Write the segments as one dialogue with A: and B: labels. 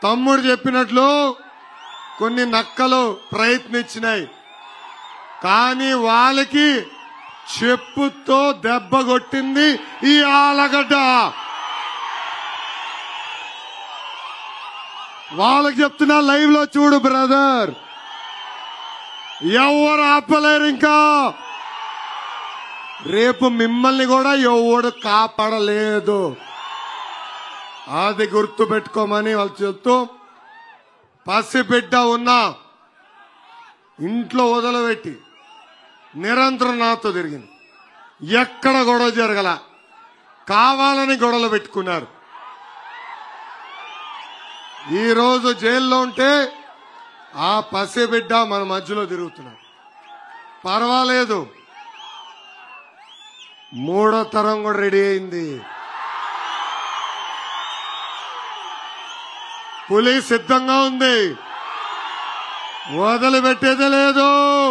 A: తమ్ముడు చెప్పినట్లు కొన్ని నక్కలు ప్రయత్నించినాయి కానీ వాళ్ళకి చెప్పుతో దెబ్బ కొట్టింది ఈ ఆలగడ్డ వాళ్ళకి చెప్తున్నా లైవ్ లో చూడు బ్రదర్ ఎవరు ఆపలేరు ఇంకా రేపు మిమ్మల్ని కూడా ఎవడు కాపాడలేదు అది గుర్తు పెట్టుకోమని వాళ్ళు చెప్తూ పసిబిడ్డ ఉన్నా ఇంట్లో వదలబెట్టి నిరంతరం నాతో తిరిగింది ఎక్కడ గొడవ జరగల కావాలని గొడవలు పెట్టుకున్నారు ఈ రోజు జైల్లో ఉంటే ఆ పసిబిడ్డ మన మధ్యలో తిరుగుతున్నారు పర్వాలేదు మూడో తరం కూడా రెడీ అయింది పులి సిద్ధంగా ఉంది వదిలిపెట్టేదే లేదు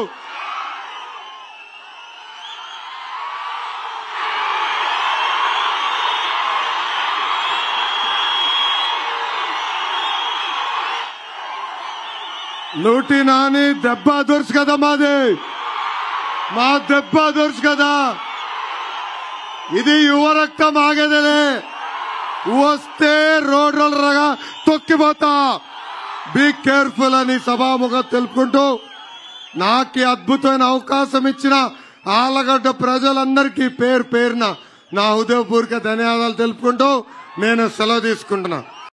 A: లూటి నాని దెబ్బ దొరుసు కదా మాది మా దెబ్బ దొరుసు కదా ఇది యువ రక్తం ఆగేదేలే వస్తే రోడ్లగా తొక్కిపోతా బీ కేర్ఫుల్ అని సభాముఖం తెలుపుకుంటూ నాకు ఈ అద్భుతమైన అవకాశం ఇచ్చిన ఆలగడ్డ ప్రజలందరికీ పేరు పేరున నా హృదయపూర్వక ధన్యవాదాలు తెలుపుకుంటూ నేను సెలవు తీసుకుంటున్నా